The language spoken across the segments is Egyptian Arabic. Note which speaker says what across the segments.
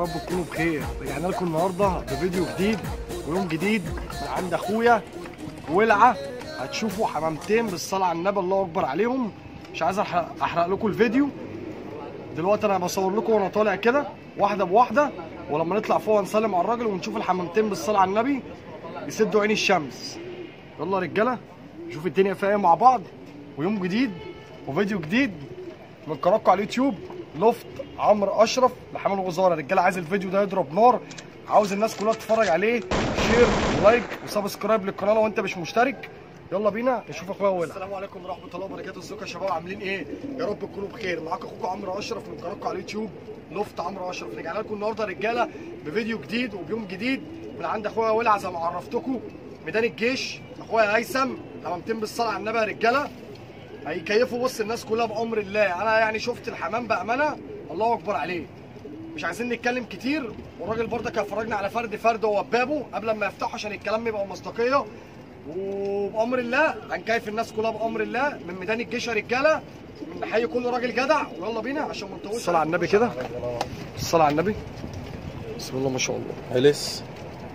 Speaker 1: رب تكونوا بخير رجعنا لكم النهارده بفيديو جديد ويوم جديد من عند اخويا ولعه هتشوفوا حمامتين بالصلاه على النبي الله اكبر عليهم مش عايز احرق, أحرق لكم الفيديو دلوقتي انا بصور لكم وانا طالع كده واحده بواحده ولما نطلع فوق نسلم على الراجل ونشوف الحمامتين بالصلاه على النبي يسدوا عين الشمس يلا يا رجاله نشوف الدنيا فيها ايه مع بعض ويوم جديد وفيديو جديد من قناتكم على اليوتيوب لوفت عمرو اشرف لحمام الغزاره رجاله عايز الفيديو ده يضرب نار عاوز الناس كلها تتفرج عليه شير ولايك وسبسكرايب للقناه لو انت مش مشترك يلا بينا نشوف اخويا ولا السلام عليكم ورحمه الله وبركاته ازيكم يا شباب عاملين ايه يا رب تكونوا بخير معاكم اخوكم عمرو اشرف من قناتكم على اليوتيوب لوفت عمرو اشرف رجعنا لكم النهارده رجاله بفيديو جديد وبيوم جديد من عند اخويا ولع زي ما عرفتكم ميدان الجيش اخويا هيثم حمامتين بالصلاه على النبي يا رجاله هيكيفوا بص الناس كلها بامر الله انا يعني شفت الحمام بامانه الله اكبر عليه مش عايزين نتكلم كتير والراجل برضك هيفرجنا على فرد فرد وبابه قبل ما يفتحوا عشان الكلام يبقى مصداقيه وبامر الله هنكيف الناس كلها بامر الله من ميدان الجيش يا رجاله نحيي كل راجل جدع ويلا بينا عشان ما نطولش الصلاه على النبي كده الصلاه على النبي بسم الله ما شاء الله
Speaker 2: هلس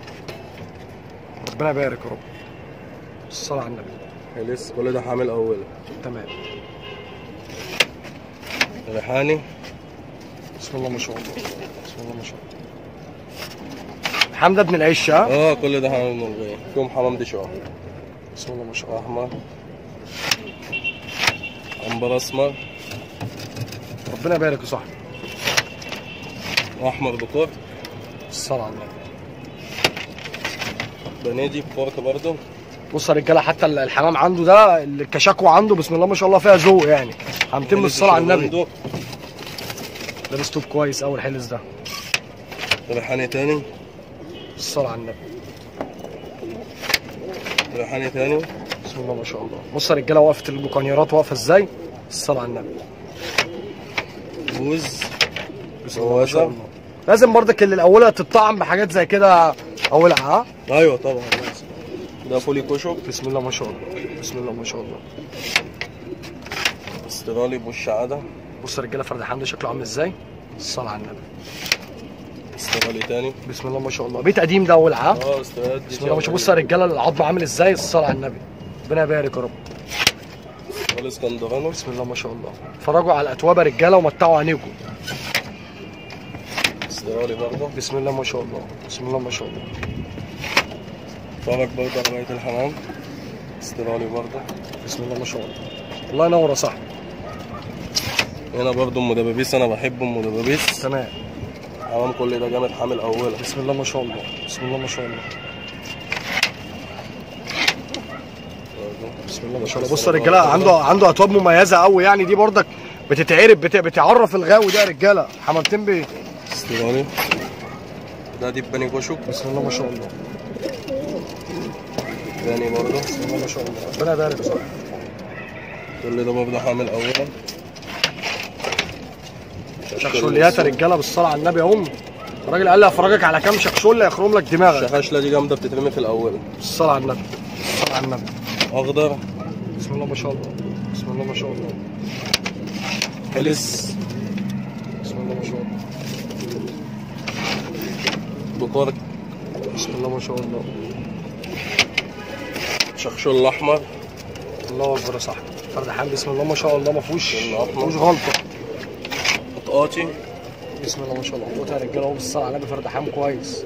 Speaker 1: ربنا يبارك يا رب الصلاه على النبي
Speaker 2: هلس كل ده حامل أوله
Speaker 1: تمام
Speaker 2: ريحاني
Speaker 1: بسم الله ما شاء الله بسم الله ما شاء الله حمده بن العش ها
Speaker 2: اه كل ده حامل من غير فيهم حمام دي شهر
Speaker 1: بسم الله ما شاء الله
Speaker 2: أحمر عنبر أسمر
Speaker 1: ربنا يبارك يا صاحبي
Speaker 2: أحمر بكور
Speaker 1: الصلاه على النبي
Speaker 2: بنادي بكورك برضه
Speaker 1: بص يا رجاله حتى الحمام عنده ده الكشاكوى عنده بسم الله ما شاء الله فيها ذوق يعني حمامتين بالصلاه على النبي
Speaker 2: بندق.
Speaker 1: لابس توب كويس قوي الحلس ده
Speaker 2: ريحاني تاني
Speaker 1: الصلاه على النبي
Speaker 2: ريحاني تاني
Speaker 1: بسم الله ما شاء الله بص يا رجاله وقفه البوكانيرات واقفه ازاي الصلاه على النبي
Speaker 2: بوز
Speaker 1: بسم الله ما شاء
Speaker 2: جوازة.
Speaker 1: الله لازم برضك اللي الاولى تطعم بحاجات زي كده اولها ها
Speaker 2: ايوه طبعا لازم. ده فولي كشك
Speaker 1: بسم الله ما شاء الله بسم الله ما شاء الله
Speaker 2: استرالي بوش عادة
Speaker 1: بص يا رجاله فرد حمد شكله عامل ازاي الصلاه على النبي
Speaker 2: استرالي تاني
Speaker 1: بسم الله ما شاء الله بيت قديم ده اول ها
Speaker 2: اه استرالي
Speaker 1: بسم الله ما شاء الله بص يا رجاله العظم عامل ازاي الصلاه على النبي ربنا يبارك يا رب
Speaker 2: استرالي اسكندرانو
Speaker 1: بسم الله ما شاء الله اتفرجوا على الاتواب يا رجاله ومتعوا عينيكم
Speaker 2: استرالي برضه
Speaker 1: بسم الله ما شاء الله بسم الله ما شاء الله
Speaker 2: اتفرج برضه على بقية الحمام استرالي برضه
Speaker 1: بسم الله ما شاء الله الله ينور يا صاحبي
Speaker 2: هنا برضه ام دبابيس انا بحب ام دبابيس
Speaker 1: تمام
Speaker 2: حمام كل ده جامد حامل اوله
Speaker 1: بسم الله ما شاء الله بسم الله ما شاء الله بسم الله ما شاء الله بص يا رجاله عنده عنده اتواب مميزه قوي يعني دي برضك بتتعرف بت... بتعرف الغاوي ده يا رجاله حمامتين ب
Speaker 2: استرالي ده دي بني كشك
Speaker 1: بسم الله ما شاء الله
Speaker 2: تاني برضه
Speaker 1: بسم الله ما شاء الله ربنا يبارك يا صاحبي
Speaker 2: كل ده برضه حامل اوله
Speaker 1: شكشوليات يا رجاله بالصلاه على النبي اهم الراجل قال لي افرجك على كام شكشوله يخرم لك دماغك
Speaker 2: الشخاشلة دي جامدة بتترمي في الأول
Speaker 1: بالصلاه على النبي بالصلاه على النبي
Speaker 2: أخضر
Speaker 1: بسم الله ما شاء الله بسم الله ما شاء الله
Speaker 2: هلس
Speaker 1: بسم الله ما شاء الله
Speaker 2: بكورك
Speaker 1: بسم الله ما شاء الله
Speaker 2: شخشول الأحمر
Speaker 1: الله اكبر يا صاحبي فرد حمد بسم الله ما شاء الله ما فيهوش
Speaker 2: الله
Speaker 1: ما فيهوش غلطه
Speaker 2: قطقاطي
Speaker 1: بسم الله ما شاء الله قوتها يا رجاله اهو بالصلاه على النبي فرد حمد كويس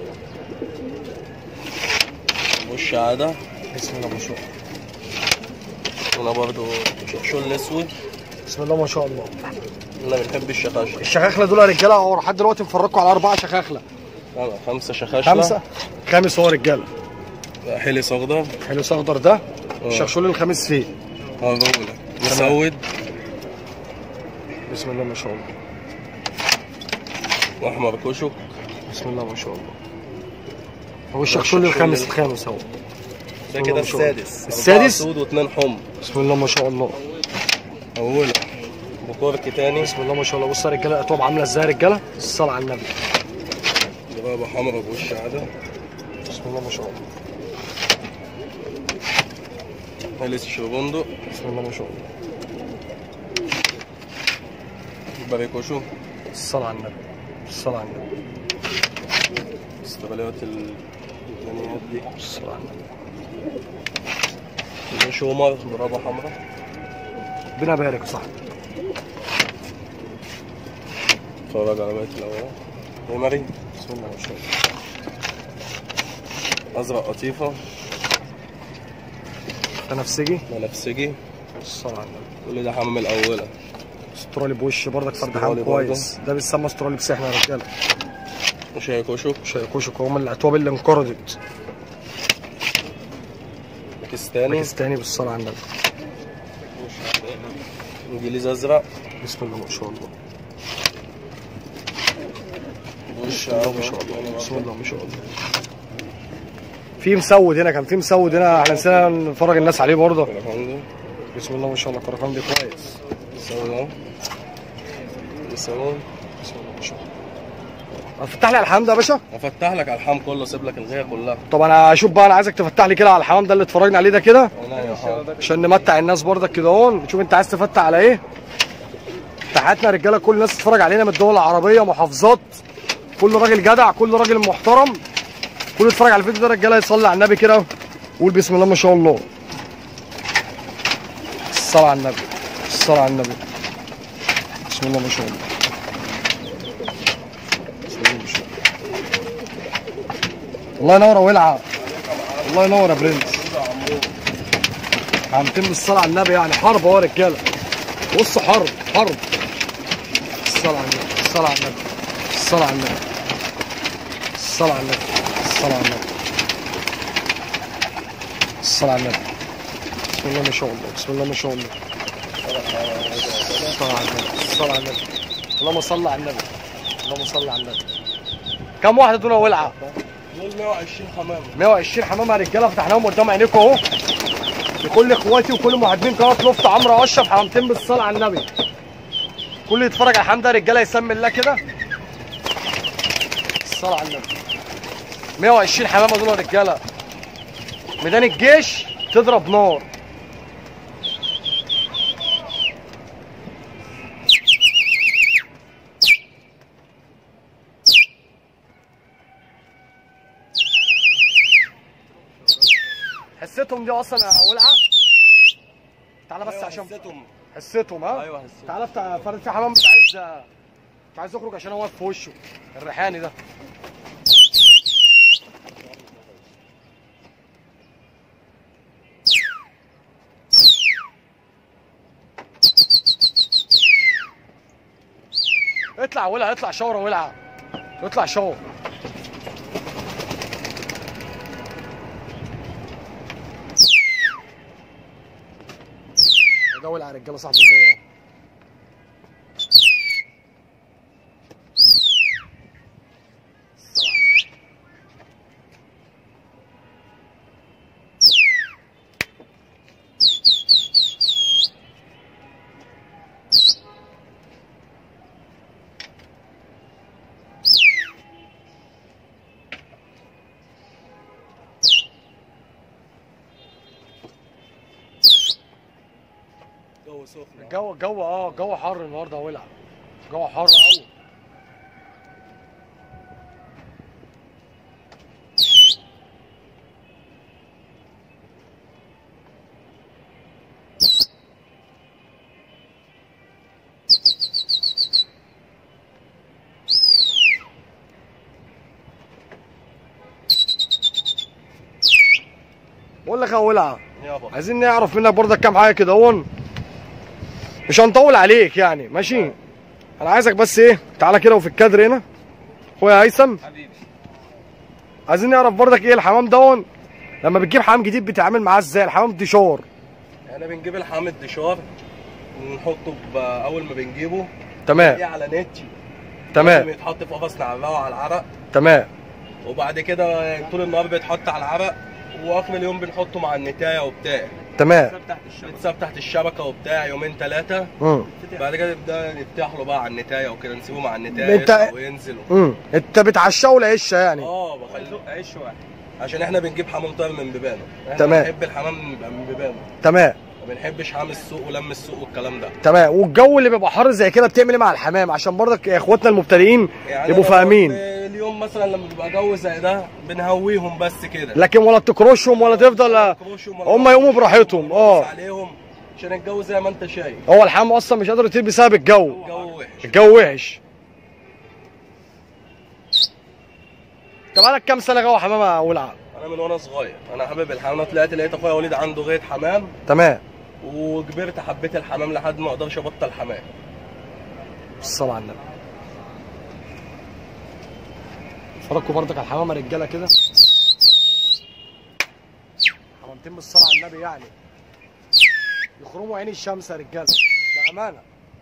Speaker 2: وش عادة
Speaker 1: بسم الله ما شاء الله
Speaker 2: هنا برضه شخشول الأسود
Speaker 1: بسم الله ما شاء الله
Speaker 2: أنا بنحب الشخاشلة
Speaker 1: الشخاخله دول يا رجاله اهو لحد دلوقتي مفرجكم على اربعه شخاخله
Speaker 2: أنا خمسة شخاشلة
Speaker 1: خمسه خامس هو رجاله
Speaker 2: حلس أخضر
Speaker 1: حلو اخضر ده
Speaker 2: آه.
Speaker 1: الشخشول الخامس فيه
Speaker 2: هذول مسود
Speaker 1: بسم الله ما شاء الله
Speaker 2: وأحمر كشك
Speaker 1: بسم الله ما شاء الله هو الشخشول الخامس الخامس اهو
Speaker 2: ده
Speaker 1: الله
Speaker 2: كده
Speaker 1: ما شاء الله.
Speaker 2: السادس
Speaker 1: السادس؟
Speaker 2: أربعة سود واثنين حمر
Speaker 1: بسم الله ما شاء الله
Speaker 2: أوله بكورك تاني
Speaker 1: بسم الله ما شاء الله بص يا رجاله الاتواب عامله ازاي يا رجاله الصلاه على النبي
Speaker 2: جرابة حمرا بوش عادة
Speaker 1: بسم الله ما شاء الله
Speaker 2: هلس شربندق
Speaker 1: بسم الله ما شاء الله
Speaker 2: باريكوشو
Speaker 1: الصلاه على النبي الصلاه على النبي
Speaker 2: استغلالات الامكانيات دي
Speaker 1: الصلاة على النبي
Speaker 2: شومر برافو حمراء
Speaker 1: ربنا يبارك يا صاحبي
Speaker 2: اتفرج على بقية الاوراق ميمري بسم الله ما شاء الله ازرق قطيفة
Speaker 1: بنفسجي
Speaker 2: بنفسجي
Speaker 1: الصلاة على النبي
Speaker 2: كل ده حمام الاولى
Speaker 1: استرالي بوش برضك فرد استرالي حام برضه. كويس ده بيتسمى استرالي بسحنا يا رجاله
Speaker 2: وشاي كشك
Speaker 1: مش هيكوشك هو من الاكواب اللي انقرضت
Speaker 2: باكستاني
Speaker 1: باكستاني بالصلاة على النبي
Speaker 2: انجليزي ازرق
Speaker 1: بسم الله ما شاء الله
Speaker 2: وش
Speaker 1: بسم الله ما شاء الله بسم الله ما شاء الله في مسود هنا كان في مسود هنا احنا نسينا نفرج الناس عليه برضه بسم الله ما شاء الله كركان دي كويس
Speaker 2: سلام سلام
Speaker 1: بسم الله ما شاء الله هتفتح لي على الحمام ده يا باشا
Speaker 2: افتح لك على الحام كله اسيب لك الغيه كلها
Speaker 1: طب انا اشوف بقى انا عايزك تفتح لي كده على الحمام ده اللي اتفرجنا عليه ده كده
Speaker 2: عينيا حاضر
Speaker 1: عشان نمتع الناس برضك كده اهون نشوف انت عايز تفتح على ايه تحياتنا يا رجاله كل الناس تتفرج علينا من الدول العربيه محافظات كل راجل جدع كل راجل محترم كل يتفرج على الفيديو ده رجاله يصلي على النبي كده ويقول بسم الله ما شاء الله الصلاة على النبي الصلاة على النبي بسم الله ما شاء الله بسم الله ما شاء الله الله ينور يا ولعه الله ينور يا برنس عمتين بالصلاة على النبي يعني حرب اهو يا رجاله بصوا حرب حرب الصلاة على النبي الصلاة على النبي الصلاة على النبي الصلاة على النبي الصلاة على النبي الصلاة على النبي بسم الله ما شاء الله بسم الله ما شاء الله الصلاة على النبي الصلاة على النبي اللهم صل على النبي اللهم صل على النبي كم واحدة دول ولعة؟
Speaker 2: دول 120 حمامه
Speaker 1: 120 حمامة يا رجالة فتحناهم قدام عينيكم اهو لكل اخواتي وكل محبين قناه لفت عمرو اشرف حمامتين بالصلاه على النبي كل اللي يتفرج على الحمام ده يا رجاله يسمي الله كده الصلاه على النبي 120 حمامه دول يا رجاله ميدان الجيش تضرب نار حسيتهم دي اصلا يا ولعه تعالى بس عشان
Speaker 2: حسيتهم
Speaker 1: حسيتهم ها
Speaker 2: ايوه حسيتهم
Speaker 1: تعالى افتح فرد في حمام مش عايز مش عايز يخرج عشان هو واقف في وشه الريحاني ده اطلع ولع اطلع شاور يا ولع اطلع شاور ده ولع يا رجاله صاحبه زي اهو الصلاة على النبي.
Speaker 2: جو سخن
Speaker 1: الجو الجو اه الجو حر النهارده ولع الجو حر قوي بقول لك يا ولع
Speaker 2: يابا
Speaker 1: عايزين نعرف منك برضك كام حاجه كده هون مش هنطول عليك يعني ماشي انا عايزك بس ايه تعالى كده وفي الكادر هنا اخويا هيثم
Speaker 2: حبيبي
Speaker 1: عايزين نعرف برضك ايه الحمام دون لما بتجيب حمام جديد بتتعامل معاه ازاي الحمام ديشور
Speaker 2: احنا بنجيب الحام الدشار نحطه ب- اول ما بنجيبه ايه
Speaker 1: تمام
Speaker 2: على نتي لازم
Speaker 1: تمام
Speaker 2: يتحط في قفص نعلقه على العرق
Speaker 1: تمام
Speaker 2: وبعد كده طول النهار بيتحط على العرق واخر اليوم بنحطه مع النتايه وبتاع
Speaker 1: تمام
Speaker 2: بيتساب تحت الشبكه وبتاع يومين ثلاثه
Speaker 1: امم
Speaker 2: بعد كده نبدا نفتح له بقى على النتايه وكده نسيبه مع النتايه
Speaker 1: انت-
Speaker 2: يطلع وينزل
Speaker 1: امم انت بتعشقه العشه يعني
Speaker 2: اه بخليه عيش واحد عشان احنا بنجيب حمام طاير من بيبانه احنا
Speaker 1: تمام.
Speaker 2: بنحب الحمام يبقى من بيبانه
Speaker 1: تمام
Speaker 2: ما بنحبش حمام السوق ولم السوق والكلام ده
Speaker 1: تمام والجو اللي بيبقى حر زي كده بتعمل ايه مع الحمام عشان برضك اخواتنا المبتدئين
Speaker 2: يعني
Speaker 1: يبقوا
Speaker 2: أنا
Speaker 1: فاهمين
Speaker 2: اليوم مثلا لما بيبقى جو زي ده بنهويهم بس كده
Speaker 1: لكن ولا تكرشهم ولا تفضل
Speaker 2: كروشهم
Speaker 1: هم يقوموا براحتهم اه
Speaker 2: عليهم عشان الجو زي ما انت شايف
Speaker 1: هو الحمام اصلا مش قادر يطير بسبب الجو
Speaker 2: الجو وحش
Speaker 1: الجو وحش طب بقالك كام سنه جوه حمام يا ولع
Speaker 2: انا من وانا صغير انا حابب الحمام أنا طلعت لقيت اخويا وليد عنده غايه حمام
Speaker 1: تمام
Speaker 2: وكبرت حبيت الحمام لحد ما اقدرش ابطل حمام
Speaker 1: الصلاة على النبي اتفرجوا برضك على الحمامة رجالة كده حمامتين بالصلاة على النبي يعني يخرموا عين الشمس يا رجالة بأمانة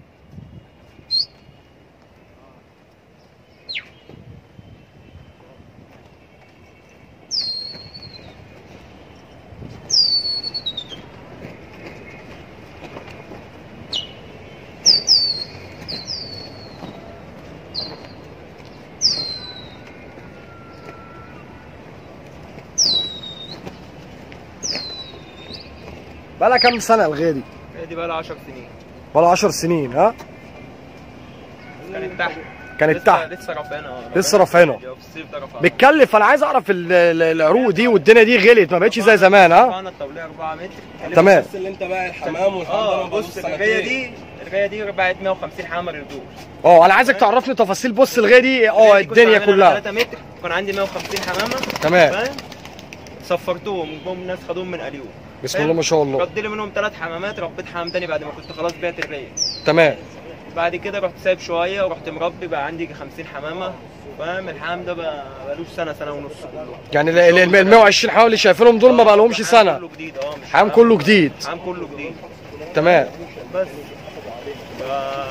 Speaker 1: بقالها كام سنة الغاية دي؟
Speaker 3: هي دي بقى لها 10 سنين
Speaker 1: بقالها 10 سنين ها؟
Speaker 3: كانت تحت
Speaker 1: كانت
Speaker 3: لسه-
Speaker 1: تحت
Speaker 3: لسه رافعينها
Speaker 1: لسه رافعينها.
Speaker 3: في الصيف ده رفعنا
Speaker 1: بتكلف انا عايز اعرف ال- ال- العروق دي والدنيا دي غليت ما بقتش زي زمان ها؟
Speaker 3: رفعنا الطاوليه 4 متر
Speaker 1: تمام.
Speaker 2: بس اللي انت بقى الحمام والحمام ده
Speaker 3: اه
Speaker 2: ما بقالوش
Speaker 3: بص
Speaker 2: سنتين.
Speaker 3: الرغايه دي الرغايه دي ربعت 150 حمر يدور
Speaker 1: اه انا عايزك تعرفني تفاصيل بص الغاية دي اه الدنيا كلها
Speaker 3: 3 متر كان عندي 150 حمامه
Speaker 1: تمام.
Speaker 3: فاهم صفرتهم جم ناس خدوهم من اليوم
Speaker 1: بسم الله ما شاء الله
Speaker 3: رد لي منهم ثلاث حمامات ربيت حمام تاني بعد ما كنت خلاص بعت الرغايه
Speaker 1: تمام
Speaker 3: بعد كده رحت سايب شويه ورحت مربي بقى عندي 50 حمامه فاهم الحمام ده بقى بقالوش سنه سنه ونص كله
Speaker 1: يعني ال- ال ال 120 حوالي اللي شايفينهم دول ما بقالهمش
Speaker 3: الحمام
Speaker 1: سنة
Speaker 3: كله جديد اه مش
Speaker 1: حمام كله جديد
Speaker 3: حمام كله جديد
Speaker 1: تمام
Speaker 3: بس ف...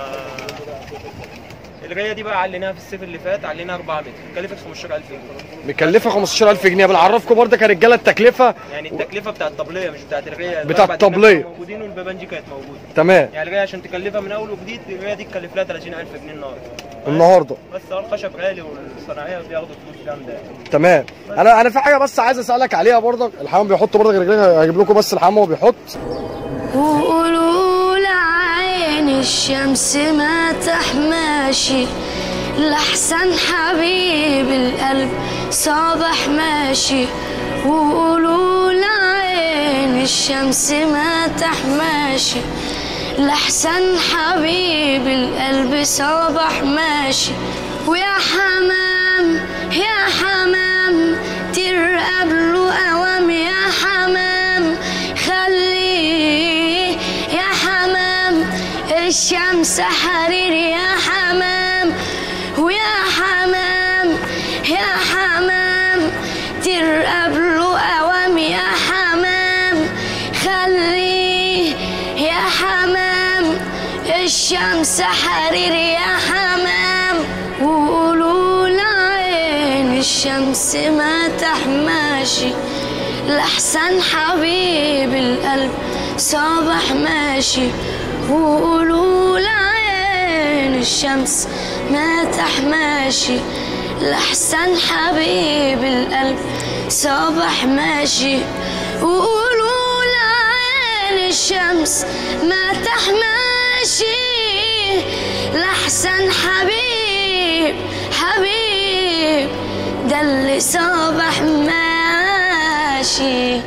Speaker 3: الرغايه دي بقى عليناها في الصيف اللي فات عليناها 4 متر كلفت 15000 جنيه
Speaker 1: مكلفة 15000 جنيه بنعرفكم برضك يا رجالة التكلفة
Speaker 3: يعني التكلفه بتاعت الطبليه مش بتاعت الرغايه
Speaker 1: بتاعت
Speaker 3: الأربع تنين
Speaker 1: الطبلية.
Speaker 3: كانوا موجودين والبيبان دي كانت موجوده
Speaker 1: تمام
Speaker 3: يعني الرغايه عشان تكلفها من اول وجديد الرغايه دي تكلف لها 30000 جنيه النهارده
Speaker 1: النهارده
Speaker 3: بس هو الخشب غالي والصناعيه بياخدوا فلوس جامده يعني
Speaker 1: تمام انا انا في حاجه بس عايز اسالك عليها برضك الحمام بيحط برضك يا رجاله هجيب لكم بس الحمام وهو بيحط
Speaker 4: وقولوا لعين الشمس ما تحماشي لحسن حبيب القلب صبح ماشي وقولوا لعين الشمس ما تحماشي لحسن حبيب القلب صبح ماشي ويا حمام يا حمام ترقب له اوام يا حمام خليه يا حمام الشمس حرير يا حمام ويا حمام يا حمام ترقب له اوام يا حمام خليه يا حمام الشمس حرير يا حمام وقولوا لعين الشمس ما تحماشي لحسن حبيب القلب صبح ماشي وقولوا لعين الشمس ما تحماشي لحسن حبيب القلب صبح ماشي وقولوا لعين الشمس ما تحماشي لحسن حبيب حبيب ده اللي صبح ماشي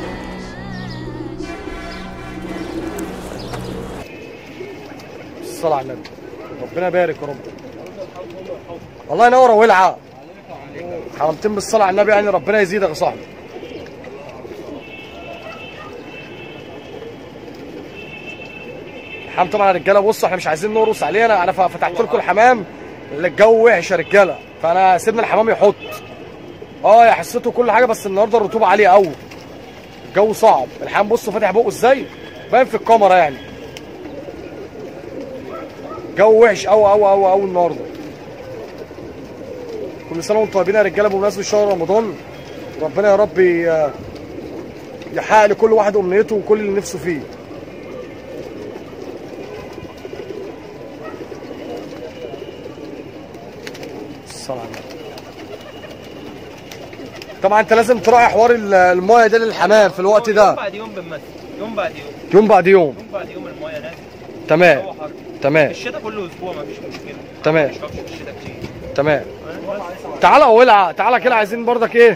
Speaker 1: الصلاه على النبي ربنا يبارك يا رب الله ينور يا ولعه حرمتين بالصلاه على النبي يعني ربنا يزيدك يا صاحبي الحمام طبعا يا رجاله بصوا احنا مش عايزين نقرص علينا انا فتحت لكم الحمام اللي الجو وحش يا رجاله فانا سيبنا الحمام يحط اه يا حسيته كل حاجه بس النهارده الرطوبه عاليه قوي الجو صعب الحمام بصوا فاتح بقه ازاي باين في الكاميرا يعني جو وحش قوي قوي قوي قوي النهارده كل سنه وانتم طيبين يا رجاله بمناسبه شهر رمضان ربنا يا رب ي- يحقق لكل واحد امنيته وكل اللي نفسه فيه الصلاة على النبي. طبعا انت لازم تراعي حوار ال- المايه ده للحمام في الوقت
Speaker 3: يوم
Speaker 1: ده
Speaker 3: بعد يوم بنمثل يوم بعد يوم
Speaker 1: يوم بعد يوم
Speaker 3: يوم بعد يوم المايه نازل
Speaker 1: تمام
Speaker 3: هو حر
Speaker 1: تمام
Speaker 3: الشتاء كله اسبوع ما فيش مشكله
Speaker 1: تمام.
Speaker 3: ما بنشربش في الشتاء كتير
Speaker 1: تمام
Speaker 3: فاهم؟ بس
Speaker 1: تعالى ولع تعالى كده عايزين برضك ايه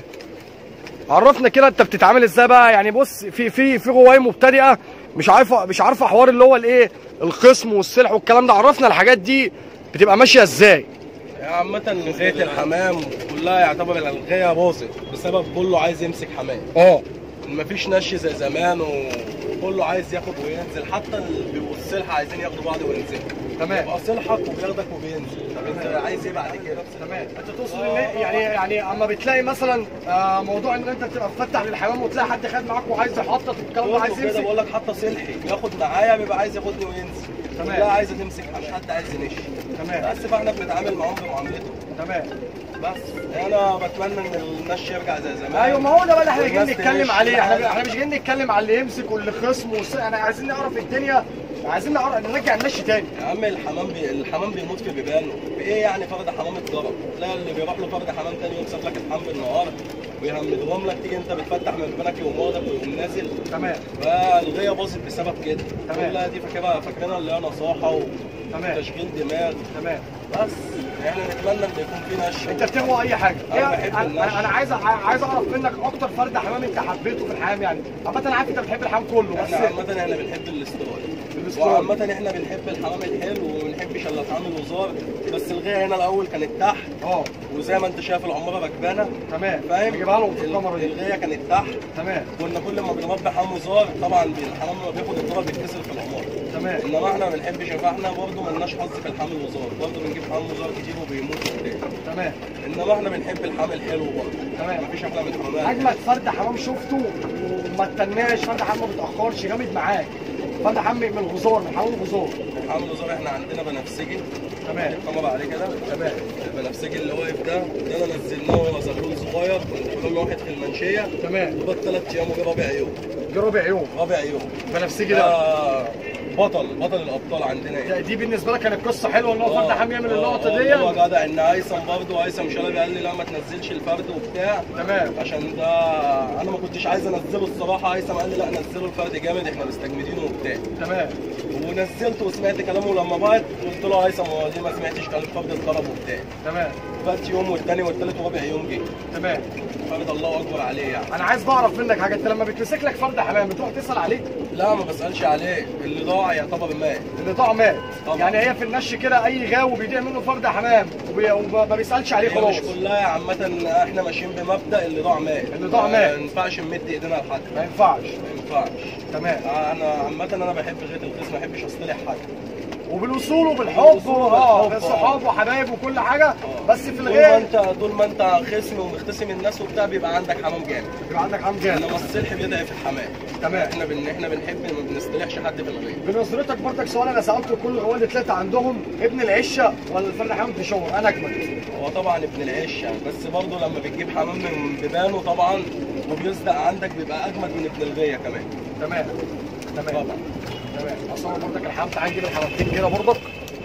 Speaker 1: عرفنا كده انت بتتعامل ازاي بقى يعني بص في في في غوايه مبتدئه مش عارفه مش عارفه حوار اللي هو الايه الخصم والسلح والكلام ده عرفنا الحاجات دي بتبقى ماشيه ازاي
Speaker 2: يعني عامة غاية الحمام كلها يعتبر الغاية باظت بسبب كله عايز يمسك حمام
Speaker 1: اه
Speaker 2: مفيش نش زي زمان وكله عايز ياخد وينزل حتى اللي بيبقوا السلحة عايزين ياخدوا بعض وينزلوا
Speaker 1: تمام
Speaker 2: يبقى صلحك وبياخدك وبينزل طب انت عايز ايه بعد كده؟
Speaker 1: تمام انت تقصد ان يعني يعني اما بتلاقي مثلا آه موضوع ان انت بتبقى مفتح للحمام وتلاقي حد خد معاك وعايز يحطط والكلام ده عايز
Speaker 2: برضه كده
Speaker 1: يمسك
Speaker 2: بقول لك حتى صلحي بياخد معايا بيبقى عايز ياخدني وينزل
Speaker 1: تمام.
Speaker 2: كلها عايزه تمسك مش حد عايز ينش
Speaker 1: تمام
Speaker 2: بس فاحنا بنتعامل معاهم بمعاملتهم
Speaker 1: تمام
Speaker 2: بس انا بتمنى ان النش يرجع زي زمان
Speaker 1: ايوه ما هو ده بقى اللي احنا جايين
Speaker 2: والناس
Speaker 1: نتكلم
Speaker 2: تعيش.
Speaker 1: عليه احنا احنا مش جايين نتكلم على اللي يمسك واللي خصم والس... انا عايزين نعرف الدنيا عايزين نعرف نرجع المشي تاني
Speaker 2: يا عم الحمام بي... الحمام بيموت في بيبانه بايه يعني فرد حمام اتضرب تلاقي اللي بيروح له فرد حمام تاني يوم ساب لك الحمام بالنهار ويهمدهم لك تيجي انت بتفتح من بيبانك يقوم واخدك ويقوم نازل
Speaker 1: تمام
Speaker 2: فالغيه باظت بسبب كده
Speaker 1: تمام.
Speaker 2: كلها دي فاكرها فاكرينها اللي هي نصاحه
Speaker 1: تمام.
Speaker 2: وتشغيل دماغ
Speaker 1: تمام
Speaker 2: بس احنا نتمنى ان يكون في نش
Speaker 1: انت بتغوى اي حاجه
Speaker 2: أنا
Speaker 1: ايه
Speaker 2: بحب النش.
Speaker 1: انا, أنا عايز عايز اعرف منك اكتر فرد حمام انت حبيته في الحمام يعني عامه انا عارف انت بتحب الحمام كله بس
Speaker 2: احنا عامة احنا بنحب الاستواء
Speaker 1: الاستواء.
Speaker 2: وعامة احنا بنحب الحمام الحلو وما بنحبش الا الحمام الوزار بس الغاية هنا الاول كانت تحت
Speaker 1: اه
Speaker 2: وزي ما انت شايف العمارة ركبانة
Speaker 1: تمام
Speaker 2: فاهم؟
Speaker 1: نجيبها لهم في الكاميرا دي
Speaker 2: الغاية كانت تحت
Speaker 1: تمام
Speaker 2: كنا كل ما بنربي حمام وزار طبعا الحمام لما بياخد الضرب بيتكسر في العمارة
Speaker 1: تمام
Speaker 2: انما احنا ما بنحبش فاحنا برضه مالناش حظ في الحمام الوزار برضه بنجيب حمام وزار كتير وبيموت وبتاع
Speaker 1: تمام
Speaker 2: انما احنا بنحب الحمام الحلو برضه
Speaker 1: تمام.
Speaker 2: مفيش احلى من الحمام
Speaker 1: اجمد فرد حمام شفته وما استناش فرد حمام ما بيتاخرش جامد معاك فرد حمام من الغزار من حمام الغزار
Speaker 2: الحمام الوزار احنا عندنا بنفسجي
Speaker 1: تمام
Speaker 2: الكاميرا عليه كده
Speaker 1: تمام
Speaker 2: البنفسجي اللي واقف ده ده انا نزلناه وهو زغلول صغير كنت كل واحد في المنشيه
Speaker 1: تمام
Speaker 2: وبقى ثلاث ايام وجه رابع يوم
Speaker 1: جه ربع يوم
Speaker 2: رابع يوم
Speaker 1: بنفسجي ده
Speaker 2: ده بطل بطل الابطال عندنا
Speaker 1: ده-
Speaker 2: يعني
Speaker 1: دي بالنسبه لك كانت قصه حلوه ان هو فرد حمام يعمل اللقطه
Speaker 2: هو
Speaker 1: دي
Speaker 2: جدع ان هيثم برضه هيثم شلبي قال لي لا ما تنزلش الفرد وبتاع
Speaker 1: تمام
Speaker 2: عشان ده انا ما كنتش عايز انزله الصراحه هيثم قال لي لا نزله الفرد جامد احنا مستجمدينه وبتاع
Speaker 1: تمام
Speaker 2: ونزلته وسمعت كلامه لما بعت قلت له هيثم هو ليه ما سمعتش كلام الفرد اتضرب وبتاع
Speaker 1: تمام
Speaker 2: فات يوم والتاني والتالت ورابع يوم جه
Speaker 1: تمام
Speaker 2: فرد الله اكبر عليه يعني
Speaker 1: انا عايز بعرف منك حاجه انت لما بتمسك لك فرد حمام بتروح تسال عليه
Speaker 2: لا ما بسالش عليه اللي ضاع يعتبر مات
Speaker 1: اللي ضاع مات
Speaker 2: طبعا.
Speaker 1: يعني هي في النش كده اي غاوي بيضيع منه فرد حمام وبي- وما بيسالش عليه
Speaker 2: هي
Speaker 1: خلاص
Speaker 2: مش كلها عامة احنا ماشيين بمبدأ اللي ضاع مات
Speaker 1: اللي ضاع مات.
Speaker 2: ما ينفعش نمد ايدينا لحد
Speaker 1: ما ينفعش
Speaker 2: ما ينفعش
Speaker 1: تمام
Speaker 2: انا عامة انا بحب غير القسم ما بحبش اصطلح حد
Speaker 1: وبالوصول وبالحب
Speaker 2: بالوصول
Speaker 1: اه
Speaker 2: وبالحب،
Speaker 1: بالصحاب وحبايب وكل حاجه بس في
Speaker 2: طول ما
Speaker 1: الغير
Speaker 2: انت طول ما انت خصم ومختسم الناس وبتاع بيبقى عندك حمام جامد
Speaker 1: يبقى عندك حمام جامد
Speaker 2: انما الصلح بيدعي في الحمام
Speaker 1: تمام.
Speaker 2: احنا بن... احنا بنحب ما بنصطلحش حد في الغير
Speaker 1: بنظرتك برضك سؤال انا سالته كل الغوال اللي طلعت عندهم ابن العشه ولا الفرد حمام تشاور انا اجمل
Speaker 2: هو طبعا ابن العيش يعني بس برضه لما بتجيب حمام من بيبانه طبعا وبيصدق عندك بيبقى اجمد من ابن الغيه كمان
Speaker 1: تمام تمام
Speaker 2: طبعا
Speaker 1: تمام اصور برضك الحمام تعالى نجيب الحمامتين كده برضك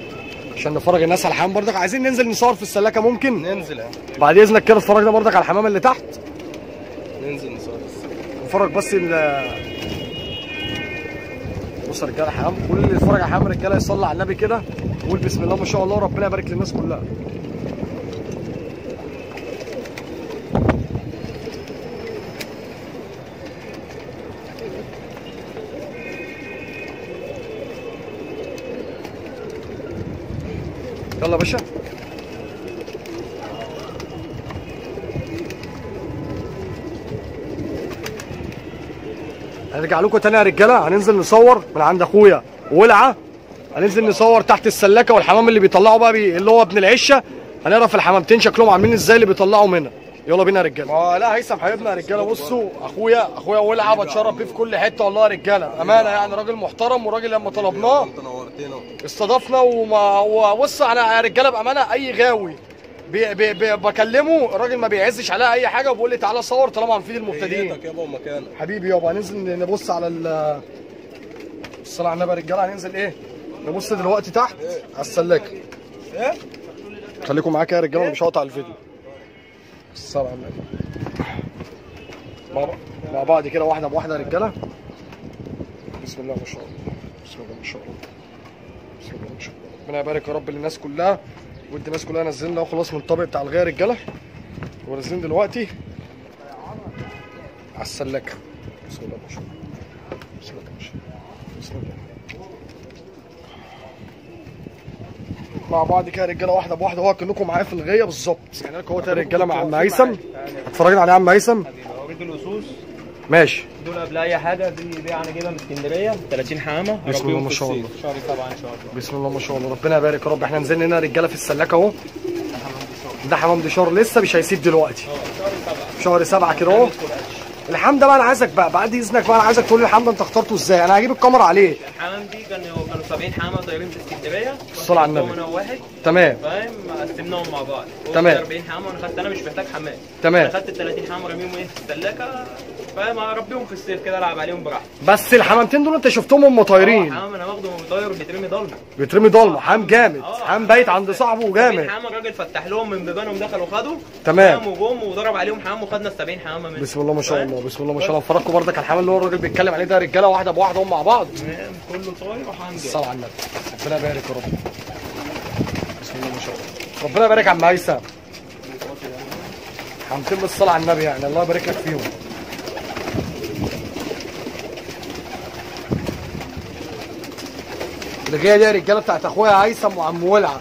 Speaker 1: عشان نفرج الناس على الحمام برضك عايزين ننزل نصور في السلاكه ممكن
Speaker 2: ننزل يعني
Speaker 1: بعد اذنك كده اتفرجنا برضك على الحمام اللي تحت
Speaker 2: ننزل نصور
Speaker 1: نتفرج بس ال بص يا رجاله حمام كل اللي يتفرج على حمام رجاله يصلي على النبي كده ويقول بسم الله ما شاء الله وربنا يبارك للناس كلها يلا يا باشا هنرجع لكم تاني يا رجاله هننزل نصور من عند اخويا ولعه هننزل نصور تحت السلاكه والحمام اللي بيطلعوا بقى بي... اللي هو ابن العشه هنعرف الحمامتين شكلهم عاملين ازاي اللي بيطلعوا منها يلا بينا يا رجاله ما لا هيثم حبيبنا يا رجاله بصوا اخويا اخويا ولعه بتشرف بيه في كل حته والله يا رجاله امانه يعني راجل محترم وراجل لما طلبناه
Speaker 2: انت نورتنا
Speaker 1: استضافنا وما وبص انا يا رجاله بامانه اي غاوي بي بي بي بكلمه الراجل ما بيعزش عليها اي حاجه وبيقول لي تعالى صور طالما هنفيد المبتدئين
Speaker 2: هيئتك يابا ومكانك
Speaker 1: حبيبي يابا هننزل نبص على ال الصلاة على النبي يا رجاله هننزل ايه؟ نبص دلوقتي تحت على السلاكة
Speaker 2: ايه
Speaker 1: خليكم معاك يا رجاله انا مش هقطع الفيديو الصلاة على النبي مع بعض- مع بعض كده واحدة بواحدة يا رجاله بسم الله ما شاء الله بسم الله ما شاء الله بسم الله ما شاء الله ربنا يبارك يا رب للناس كلها وانت الناس كلها نزلنا وخلاص من الطابق بتاع الغايه يا رجاله ونازلين دلوقتي على السلكه بسم الله ما شاء الله بسم الله ما شاء الله بسم الله مع بعض كده يا رجاله واحده بواحده هو كانكم معايا في الغيه بالظبط يعني انا اهوت يا رجاله مع عم هيثم اتفرجنا عليه عم هيثم
Speaker 3: اوريك الاسوس
Speaker 1: ماشي
Speaker 3: دول قبل اي حاجه دي بيع انا جايبها من اسكندريه 30 حامه
Speaker 1: بسم الله
Speaker 3: هربيهم
Speaker 1: ما
Speaker 3: في
Speaker 1: شاء
Speaker 3: الصيف. شهر سبعه ان شاء الله
Speaker 1: بسم الله ما شاء الله ربنا يبارك يا رب احنا نزلنا هنا رجاله في السلاكه اهو ده حمام دشار لسه مش هيسيب دلوقتي شهر سبعة كده اهو الحمام ده بقى انا عايزك بقى بعد اذنك بقى انا عايزك تقول لي الحمام ده انت اخترته ازاي انا هجيب الكاميرا عليه
Speaker 3: الحمام دي كانوا كانوا 70 حامه طايرين في اسكندريه
Speaker 1: الصلاة على النبي.
Speaker 3: انا واحد
Speaker 1: تمام
Speaker 3: فاهم قسمناهم مع بعض هو
Speaker 1: تمام.
Speaker 3: 40 حامه وانا خدت انا مش محتاج حمام
Speaker 1: تمام.
Speaker 3: انا خدت ال 30 حامه رميهم ايه في الثلاجه فاهم اربيهم في الصيف كده العب عليهم براحتي
Speaker 1: بس الحمامتين دول انت شفتهم هم
Speaker 3: اه
Speaker 1: طايرين
Speaker 3: حمام انا واخده طاير بيترمي ضلمه
Speaker 1: بيترمي ضلمه حمام جامد
Speaker 3: اه.
Speaker 1: حمام بايت عند صاحبه
Speaker 3: 70
Speaker 1: وجامد
Speaker 3: حمام الراجل فتح لهم من بيبانهم دخلوا خدوا
Speaker 1: تمام.
Speaker 3: فاهم وجم وضرب عليهم حمام وخدنا ال 70 حمامه منهم
Speaker 1: بسم الله ما شاء
Speaker 3: فاهم؟
Speaker 1: الله بسم الله ما شاء الله فرجكم بردك على الحمام اللي هو الراجل بيتكلم عليه ده رجاله واحده بواحده هم مع بعض
Speaker 3: تمام كله طاير وحمام جاي
Speaker 1: الصلاة على النبي ربنا يبارك يا رب بسم الله ما شاء الله ربنا يبارك يا عم هيثم حمتين بالصلاة على النبي يعني الله يبارك لك فيهم اللي جايه دي يا رجاله بتاعت اخويا هيثم وعم ولع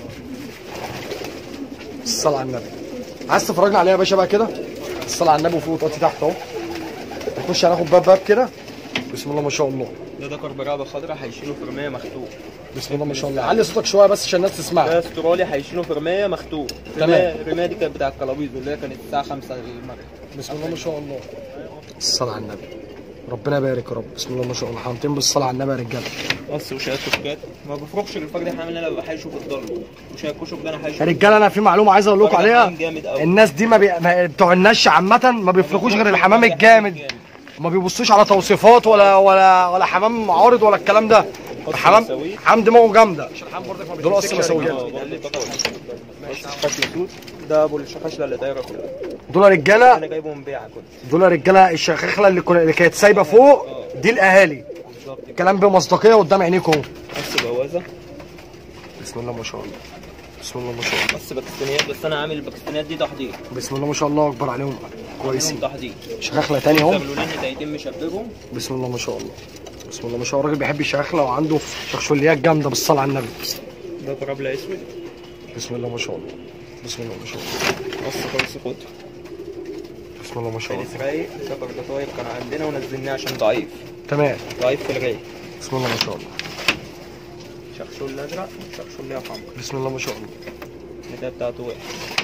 Speaker 1: الصلاة على النبي عايز تفرجنا عليها يا باشا بقى كده الصلاة على النبي وفوق وطاطي تحت اهو نخش هناخد باب باب كده بسم الله ما شاء الله
Speaker 3: ده ذكر برابه خضراء هيشيله في رمايه مختوم
Speaker 1: بسم الله ما شاء الله علي صوتك شويه بس عشان الناس تسمعك
Speaker 3: ده استرالي هيشيله في رمايه مختوم
Speaker 1: تمام.
Speaker 3: رمايه الرمايه دي كانت بتاع الكلابيز اللي هي كانت الساعه 5 المغرب
Speaker 1: بسم الله ما شاء الله الصلاة على النبي ربنا يبارك يا رب بسم الله ما شاء الله حامتين بالصلاة على النبي يا رجاله
Speaker 3: بص وشايات كشكات ما بفرقش الفجر حامل انا ببقى حايشه في الضلمه وشايات كشك ده انا
Speaker 1: يا
Speaker 3: حايشه
Speaker 1: رجاله انا في معلومه عايز اقول لكم
Speaker 3: فرق
Speaker 1: عليها
Speaker 3: حمام جامد أوي.
Speaker 1: الناس دي ما, بي... ما بتوع النش عامه ما بيفرقوش غير الحمام الجامد ما بيبصوش على توصيفات ولا ولا ولا حمام عارض ولا الكلام ده حمام
Speaker 3: مساويه.
Speaker 1: حمام دماغه جامده دول اصلا مساويين
Speaker 3: اه برضه بطل. بص شخش السود ده ابو الشخاشله اللي دايره كلها
Speaker 1: دول رجاله
Speaker 3: انا جايبه من بيعه كنت
Speaker 1: دول رجاله الشخخله اللي, كنا... اللي كانت سايبه فوق دي الاهالي
Speaker 3: بالظبط كده
Speaker 1: كلام بمصداقيه قدام عينيكم اهو
Speaker 3: بس جوازه
Speaker 1: بسم الله ما شاء الله بسم الله ما شاء الله
Speaker 3: بس باكستانيات بس انا عامل الباكستانيات دي تحضير
Speaker 1: بسم الله ما شاء الله اكبر عليهم كويسين
Speaker 3: عاملهم تحضير
Speaker 1: شخخله تاني اهو
Speaker 3: بيعملوا لنا تايتين مشبكهم
Speaker 1: بسم الله ما شاء الله بسم الله ما شاء الله الراجل بيحب الشخخله وعنده شخشوليات جامده بالصلاه على النبي
Speaker 3: ده كرابله اسود
Speaker 1: بسم الله ما شاء الله بسم الله ما شاء الله
Speaker 3: بص خالص خد
Speaker 1: بسم الله ما شاء الله
Speaker 3: فارس رايق سفر ده طاير كان عندنا ونزلناه عشان ضعيف
Speaker 1: تمام
Speaker 3: ضعيف في الرايق
Speaker 1: بسم الله ما شاء الله
Speaker 3: شخشول الازرق شخشول ليها حمرا
Speaker 1: بسم الله ما شاء الله
Speaker 3: النداء بتاعته واقع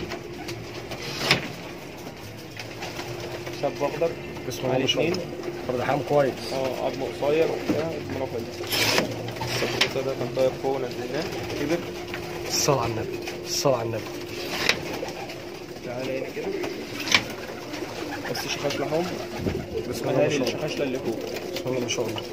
Speaker 3: شاب اخضر
Speaker 1: بسم الله
Speaker 3: عليه
Speaker 1: ما شاء الله
Speaker 3: اتنين
Speaker 1: فرد حام كويس
Speaker 3: اه عظمه قصير وبتاع اسمه رافل الصفر ده كان طاير فوق ونزلناه كبر
Speaker 1: الصلاه على النبي الصلاه على النبي
Speaker 3: تعالى هنا كده بس شخاش لحوم
Speaker 1: بسم الله ما
Speaker 3: اهالي
Speaker 1: شاء الله
Speaker 3: الشخاشله اللي فوق
Speaker 1: بسم الله ما شاء الله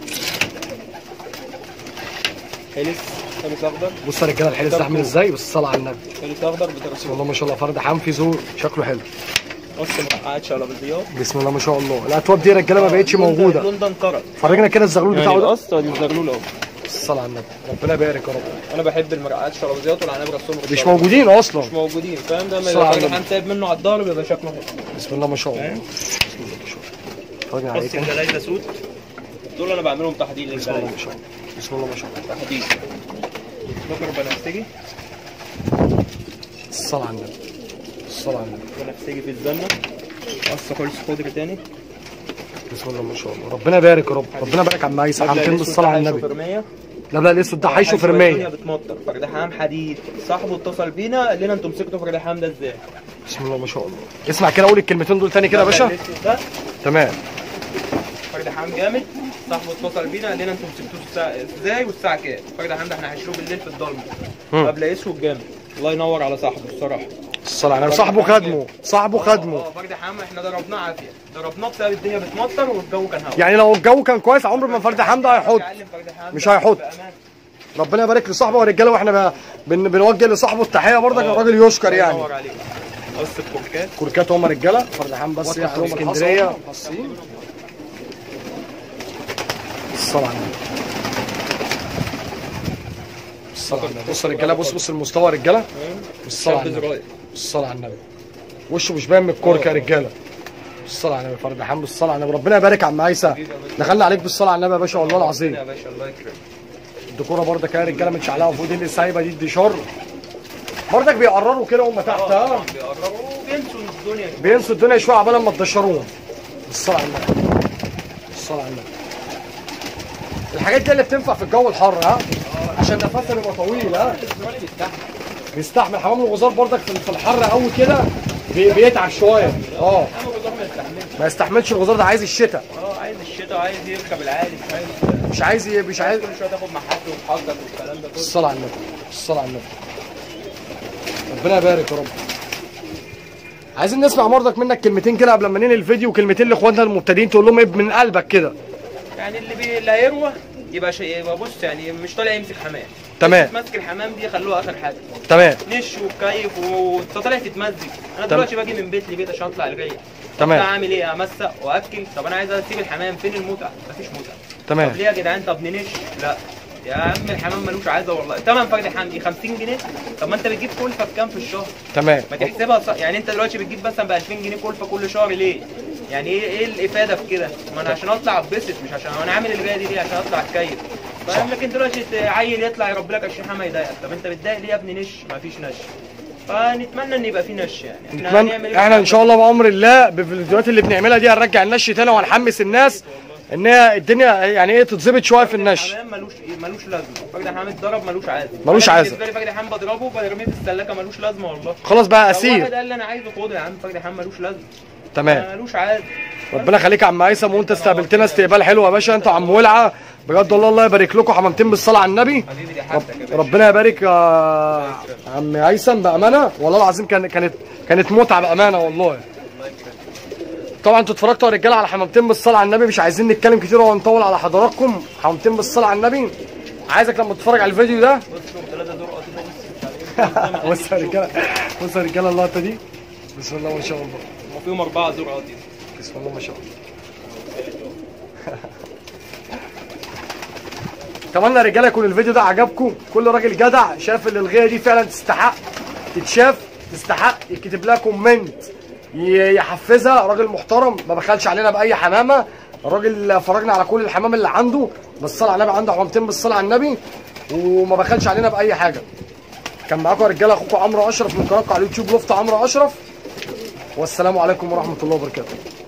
Speaker 3: حلس حلس اخضر
Speaker 1: بص يا رجاله الحلس ده عامل ازاي بس الصلاه على النبي
Speaker 3: حلس اخضر
Speaker 1: بسم
Speaker 3: بترسيم
Speaker 1: الله ما شاء الله فرد حام في زور شكله حلو
Speaker 3: قص مرقعات شلبزيات
Speaker 1: بسم الله ما شاء الله الاتواب دي يا رجاله ما بقتش موجوده
Speaker 3: اللون ده انقرض
Speaker 1: فرجنا كده الزغلول
Speaker 3: يعني
Speaker 1: بتاعه ده
Speaker 3: القص دي الزغلول اهو
Speaker 1: الصلاه على النبي ربنا يبارك يا رب
Speaker 3: انا بحب المرقعات الشلبزيات والعناب رسوم
Speaker 1: مش موجودين اصلا
Speaker 3: مش موجودين فاهم ده
Speaker 1: الصلاة
Speaker 3: لما
Speaker 1: على
Speaker 3: يبقى
Speaker 1: النبي.
Speaker 3: حد سايب منه على الظهر بيبقى شكله حلو
Speaker 1: بسم الله ما شاء الله
Speaker 3: فاهم؟
Speaker 1: بسم الله ما شاء الله فرجنا عليه
Speaker 3: بص
Speaker 1: كده
Speaker 3: الجلايد سود دول انا بعملهم تحديد
Speaker 1: بسم الله
Speaker 3: للجلايد
Speaker 1: ما شاء الله بسم الله ما شاء الله
Speaker 3: تحديد بكر بنفسجي
Speaker 1: الصلاه على النبي الصلاه على النبي
Speaker 3: بنفسجي في الزنه قص خالص خضر تاني
Speaker 1: بسم الله ما شاء الله ربنا يبارك يا رب ربنا يبارك عم عيسى حامتين بالصلاه على النبي
Speaker 3: فرمية
Speaker 1: لا لا الاسود ده حيشه في
Speaker 3: الدنيا
Speaker 1: رميه
Speaker 3: بتمطر فرد حام حديد صاحبه اتصل بينا قال لنا انتوا مسكتوا فرد حام ده ازاي؟
Speaker 1: بسم الله ما شاء الله اسمع كده قول الكلمتين دول تاني كده يا باشا
Speaker 3: الأسود ده
Speaker 1: تمام
Speaker 3: فرد حام جامد صاحبه اتصل بينا قال لنا انتوا مسكتوه الساعه ازاي والساعه كام؟ فرد حام ده احنا هنشيله بالليل في الضلمه
Speaker 1: مم.
Speaker 3: قبل اسود جامد الله ينور على صاحبه الصراحه
Speaker 1: الصلاه على النبي صاحبه خدمه صاحبه خدمه
Speaker 3: اه فرد حام احنا ضربناه عافيه ضربناه بسبب الدنيا بتمطر والجو كان هوا
Speaker 1: يعني لو الجو كان كويس عمر ما فرد حمده هيحط
Speaker 3: يعلم فرد حام
Speaker 1: مش
Speaker 3: ده
Speaker 1: هيحط.
Speaker 3: بأمان.
Speaker 1: ربنا يبارك لصاحبه والرجاله واحنا بقى بن بنوجه لصاحبه التحيه برضك الراجل يشكر
Speaker 3: الله
Speaker 1: يعني
Speaker 3: ينور عليك قص الكركات
Speaker 1: كركات هم رجاله فرد حام بس
Speaker 3: وطن
Speaker 1: يعني
Speaker 3: اسكندرية.
Speaker 1: اسكندريه مخصصين الصلاه على النبي الصلاه على النبي بص يا رجاله بص بص المستوى يا رجاله الصلاه على
Speaker 3: شاب
Speaker 1: النبي
Speaker 3: زراير
Speaker 1: الصلاه على النبي وشه مش باين من الكرك يا رجاله بالصلاه على النبي فرد حمد بالصلاه على النبي ربنا يبارك يا عم عيسى دخلنا عليك بالصلاه على النبي يا باشا والله العظيم
Speaker 3: يا باشا الله يكرمك
Speaker 1: الديكوره برضك يا رجاله متشعلقه فوق دي اللي سايبه دي الديشار برضك بيقرروا كده هم تحت ها
Speaker 3: بيقربوا وبينسوا الدنيا
Speaker 1: بينسوا الدنيا شويه عبال ما تدشروهم بالصلاه على النبي بالصلاه على النبي الحاجات دي اللي بتنفع في الجو الحر ها عشان نفسها يبقى طويل ها بيستحمل حمام الغزار برضك في في الحر قوي كده بي- بيتعب شويه اه
Speaker 3: انا والله ما يستحملش
Speaker 1: ما يستحملش الغزار ده عايز الشتاء
Speaker 3: اه عايز الشتاء وعايز يركب العادي مش عايز
Speaker 1: مش عايز ي- مش عايز
Speaker 3: كل شويه تاخد محط وتحضر والكلام ده كله
Speaker 1: الصلاة على النبي الصلاة على النبي ربنا يبارك يا رب عايزين نسمع برضك منك كلمتين كده قبل ما ننهي الفيديو كلمتين لاخواننا المبتدئين تقول لهم ايه من قلبك كده
Speaker 3: يعني اللي بي... اللي هيروى يبقى شيء يبقى بص يعني مش طالع يمسك حمام
Speaker 1: تمام.
Speaker 3: ماسك الحمام دي خلوها اخر حاجه
Speaker 1: تمام
Speaker 3: نش وكيف وانت طالع تتمزج انا دلوقتي باجي من بيت لبيت عشان اطلع الغيه
Speaker 1: تمام.
Speaker 3: طب اعمل ايه امسق واكل طب انا عايز اسيب الحمام فين المتعه مفيش متعه
Speaker 1: تمام
Speaker 3: طب ليه يا جدعان طب ننش لا يا عم الحمام ملوش عايزه والله تمن فرد حمام دي 50 جنيه طب ما انت بتجيب كلفه بكام في الشهر
Speaker 1: تمام
Speaker 3: ما تحسبها صح يعني انت دلوقتي بتجيب مثلا ب 2000 جنيه كلفه كل شهر ليه؟ يعني ايه ايه الافاده في كده؟ ما انا عشان اطلع اتبسط مش عشان انا عامل الجايه دي ليه عشان اطلع اتكيف فاهم لكن دلوقتي عيل يطلع يربي لك 20 حما يضايقك طب انت بتضايق ليه يا ابني نش؟ ما فيش نش فنتمنى ان يبقى في نش يعني احنا
Speaker 1: نتمنى احنا ان شاء الله بامر الله بالفيديوهات اللي بنعملها دي هنرجع النش تاني وهنحمس الناس ان هي الدنيا يعني ايه تتظبط شويه في النش
Speaker 3: الحمام ملوش ملوش لازمه فرد حمام اتضرب ملوش عازم
Speaker 1: ملوش
Speaker 3: أنا
Speaker 1: عازم.
Speaker 3: بالنسبه لي فرد حمام بضربه برميه في السلاكه ملوش لازمه والله
Speaker 1: خلاص بقى
Speaker 3: لو واحد
Speaker 1: اسير
Speaker 3: قال لي انا عايزه خده يا عم فرد حمام ملوش لازمه
Speaker 1: تمام
Speaker 3: ملوش عازم
Speaker 1: ربنا يخليك يا عم هيثم وانت استقبلتنا استقبال حلو يا باشا انت وعم ولعه بجد والله الله يبارك لكم حمامتين بالصلاه على النبي
Speaker 3: حبيبي دي
Speaker 1: رب
Speaker 3: حاجتك يا باشا
Speaker 1: ربنا يبارك يا عم هيثم بامانه والله العظيم كان كانت كانت متعه بامانه والله طبعا انتوا اتفرجتوا يا رجاله على حمامتين بالصلاه على النبي مش عايزين نتكلم كتير ونطول على حضراتكم حمامتين بالصلاه على النبي عايزك لما تتفرج على الفيديو ده
Speaker 3: بص لهم ثلاثه دور قطيفه بص
Speaker 1: بص يا رجاله بص يا رجاله اللقطه دي بسم الله ما شاء الله
Speaker 3: وفيهم اربعه دور قطيفه
Speaker 1: بسم الله ما شاء الله اتمنى يا رجاله يكون الفيديو ده عجبكم كل راجل جدع شاف ان الغيه دي فعلا تستحق تتشاف تستحق يكتب لها كومنت ي- يحفزها راجل محترم ما بخلش علينا باي حمامه الراجل فرجنا على كل الحمام اللي عنده بالصلاه على النبي عنده حمامتين بالصلاه على النبي وما بخلش علينا باي حاجه كان معاكم يا رجاله اخوكم عمرو اشرف من قناتكم على اليوتيوب لفت عمرو اشرف والسلام عليكم ورحمه الله وبركاته